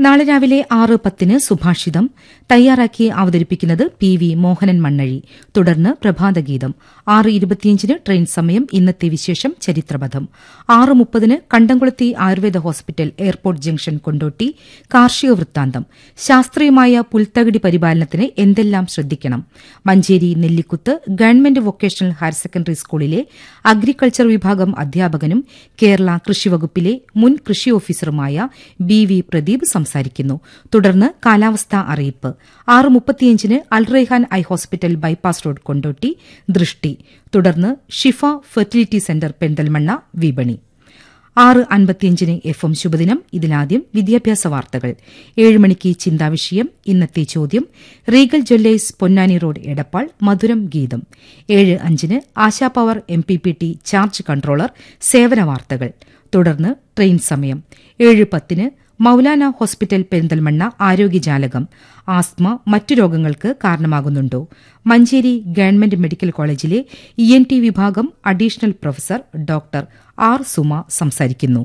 നാളെ രാവിലെ ആറ് പത്തിന് സുഭാഷിതം തയ്യാറാക്കി അവതരിപ്പിക്കുന്നത് പി വി മോഹനൻ മണ്ണഴി തുടർന്ന് പ്രഭാതഗീതം ആറ് ഇരുപത്തിയഞ്ചിന് ട്രെയിൻ സമയം ഇന്നത്തെ വിശേഷം ചരിത്രപഥം ആറ് മുപ്പതിന് കണ്ടംകുളത്തി Ayurveda hospital airport junction Kondotty കാർഷിക വൃത്താന്തം ശാസ്ത്രീയമായ പുൽത്തകിടി പരിപാലനത്തിന് എന്തെല്ലാം ശ്രദ്ധിക്കണം Manjeri Nellikuth government vocational higher secondary സ്കൂളിലെ അഗ്രികൾച്ചർ വിഭാഗം അധ്യാപകനും കേരള കൃഷിവകുപ്പിലെ മുൻ കൃഷി ഓഫീസറുമായ ബി വി പ്രദീപ് സംസാരിക്കുന്നു തുടർന്ന് കാലാവസ്ഥാ അറിയിപ്പ് ആറ് മുപ്പത്തിയഞ്ചിന് Alrehan eye hospital bypass road Kondotty ദൃഷ്ടി തുടർന്ന് ഷിഫ ഫെർട്ടിലിറ്റി സെന്റർ പെരിന്തൽമണ്ണ വിപണി ആറ് അൻപത്തിയഞ്ചിന് എഫ് എം ശുഭദിനം ഇതിലാദ്യം വിദ്യാഭ്യാസ വാർത്തകൾ ഏഴ് മണിക്ക് ചിന്താവിഷയം ഇന്നത്തെ ചോദ്യം Regal jewellers Ponnani road Edappal മധുരം ഗീതം ഏഴ് അഞ്ചിന് Asha power M P P T charge controller സേവന വാർത്തകൾ തുടർന്ന് ട്രെയിൻ സമയം ഏഴ് പത്തിന് മൌലാന ഹോസ്പിറ്റൽ പെരിന്തൽമണ്ണ ആരോഗ്യജാലകം ആസ്മ മറ്റു രോഗങ്ങൾക്ക് കാരണമാകുന്നുണ്ടോ മഞ്ചേരി ഗവൺമെന്റ് മെഡിക്കൽ കോളേജിലെ ഇ എൻ ടി വിഭാഗം additional professor doctor R Suma സംസാരിക്കുന്നു